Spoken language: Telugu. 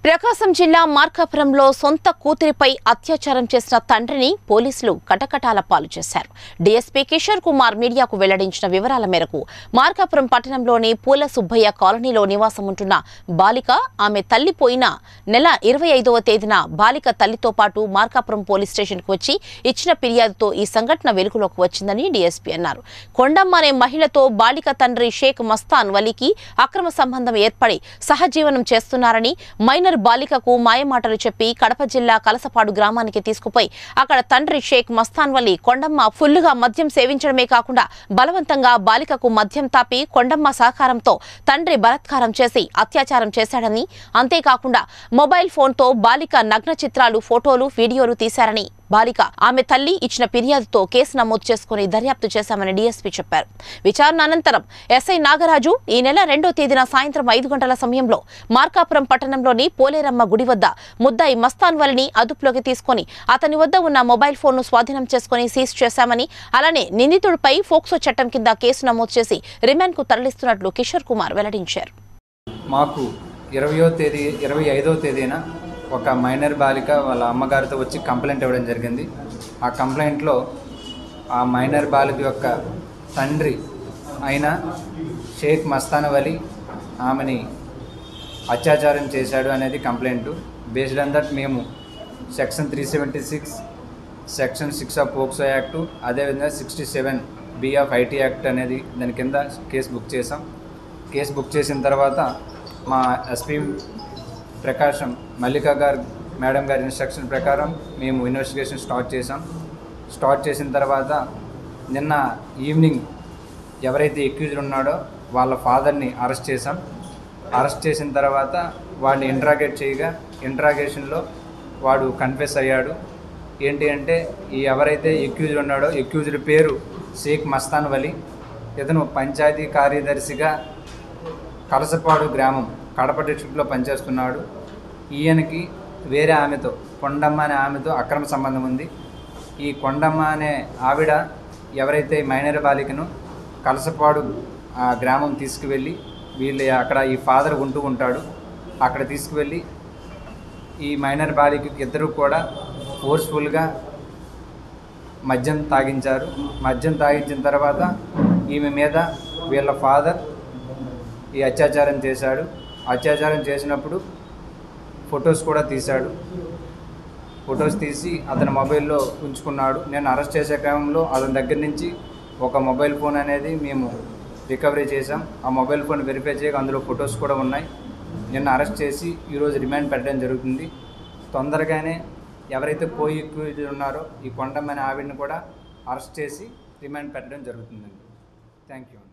ప్రకాశం జిల్లా మార్కాపురంలో సొంత కూతురిపై అత్యాచారం చేసిన తండ్రిని పోలీసులు కటకటాల పాలు చేశారు డీఎస్పీ కిషోర్ కుమార్ మీడియాకు వెల్లడించిన వివరాల మేరకు మార్కాపురం పట్టణంలోని పూల సుబ్బయ్య కాలనీలో నివాసం ఉంటున్న బాలిక ఆమె తల్లి పోయిన నెల ఇరవై ఐదవ తేదీన బాలిక తల్లితో పాటు మార్కాపురం పోలీస్ స్టేషన్కు వచ్చి ఇచ్చిన ఫిర్యాదుతో ఈ సంఘటన వెలుగులోకి వచ్చిందని డీఎస్పీ అన్నారు కొండమ్మ అనే మహిళతో బాలిక తండ్రి షేక్ మస్తాన్ వలీకి అక్రమ సంబంధం ఏర్పడి సహజీవనం చేస్తున్నారని మైనర్ బాలికకు మాయమాటలు చెప్పి కడప జిల్లా కలసపాడు గ్రామానికి తీసుకుపోయి అక్కడ తండ్రి షేక్ మస్తాన్ వలి కొండమ్మ ఫుల్లుగా మద్యం సేవించడమే కాకుండా బలవంతంగా బాలికకు మద్యం తాపి కొండమ్మ సహకారంతో తండ్రి బలాత్కారం చేసి అత్యాచారం చేశాడని అంతేకాకుండా మొబైల్ ఫోన్తో బాలిక నగ్న చిత్రాలు ఫోటోలు వీడియోలు తీశారని బాలిక ఆమె తల్లి ఇచ్చిన ఫిర్యాదుతో కేసు నమోదు చేసుకుని దర్యాప్తు చేశామని డీఎస్పీ చెప్పారు విచారణ అనంతరం ఎస్ఐ నాగరాజు ఈ నెల రెండో తేదీన సాయంత్రం ఐదు గంటల సమయంలో మార్కాపురం పట్టణంలోని పోలేరమ్మ గుడి వద్ద ముద్దాయి మస్తాన్ వలిని అదుపులోకి తీసుకొని అతని వద్ద ఉన్న మొబైల్ ఫోన్ను స్వాధీనం చేసుకుని సీజ్ చేశామని అలానే నిందితుడిపై ఫోక్సో చట్టం కింద కేసు నమోదు చేసి రిమాండ్కు తరలిస్తున్నట్లు కిషోర్ కుమార్ వెల్లడించారు మాకు ఇరవయో తేదీ ఇరవై ఐదో తేదీన ఒక మైనర్ బాలిక వాళ్ళ అమ్మగారితో వచ్చి కంప్లైంట్ ఇవ్వడం జరిగింది ఆ కంప్లైంట్లో ఆ మైనర్ బాలిక యొక్క తండ్రి అయిన షేక్ మస్తాన్ వలి ఆమెని అత్యాచారం చేశాడు అనేది కంప్లైంట్ బేస్డ్ ఆన్ దట్ మేము section three seventy six section six of POCSO act అదేవిధంగా sixty seven B of IT act అనేది దాని కింద కేసు బుక్ చేసాం కేసు బుక్ చేసిన తర్వాత మా ఎస్పీ ప్రకాశం మల్లిక గారు మేడం గారి ఇన్స్ట్రక్షన్ ప్రకారం మేము ఇన్వెస్టిగేషన్ స్టార్ట్ చేసాం స్టార్ట్ చేసిన తర్వాత నిన్న ఈవినింగ్ ఎవరైతే ఎక్యూజ్డ్ ఉన్నాడో వాళ్ళ ఫాదర్ని అరెస్ట్ చేసాం అరెస్ట్ చేసిన తర్వాత వాడిని ఇంట్రాగేట్ చేయగా ఇంట్రాగేషన్లో వాడు కన్ఫెస్ అయ్యాడు ఏంటి అంటే ఈ ఎవరైతే ఎక్యూజ్డ్ ఉన్నాడో ఎక్యూజ్డ్ పేరు షేక్ మస్తాన్ వలి ఇతను పంచాయతీ కార్యదర్శిగా కలసపాడు గ్రామం కడప డిస్ట్రిక్ట్లో పనిచేస్తున్నాడు ఈయనకి వేరే ఆమెతో కొండమ్మ అనే ఆమెతో అక్రమ సంబంధం ఉంది ఈ కొండమ్మ అనే ఆవిడ ఎవరైతే మైనర్ బాలికను కలసపాడు ఆ గ్రామం తీసుకువెళ్ళి వీళ్ళు అక్కడ ఈ ఫాదర్ ఉంటూ ఉంటాడు అక్కడ తీసుకువెళ్ళి ఈ మైనర్ బాలికకి ఇద్దరు కూడా ఫోర్స్ఫుల్గా మద్యం తాగించారు మద్యం తాగించిన తర్వాత ఈమె మీద వీళ్ళ ఫాదర్ ఈ అత్యాచారం చేశాడు అత్యాచారం చేసినప్పుడు ఫొటోస్ కూడా తీశాడు ఫొటోస్ తీసి అతని మొబైల్లో ఉంచుకున్నాడు నేను అరెస్ట్ చేసే క్రమంలో అతని దగ్గర నుంచి ఒక మొబైల్ ఫోన్ అనేది మేము రికవరీ చేసాం ఆ మొబైల్ ఫోన్ వెరిఫై చేయగా అందులో ఫొటోస్ కూడా ఉన్నాయి నిన్న అరెస్ట్ చేసి ఈరోజు రిమాండ్ పెట్టడం జరుగుతుంది తొందరగానే ఎవరైతే పోయి ఎక్కువ ఉన్నారో ఈ కొండమని ఆవిడని కూడా అరెస్ట్ చేసి రిమాండ్ పెట్టడం జరుగుతుందండి థ్యాంక్ యూ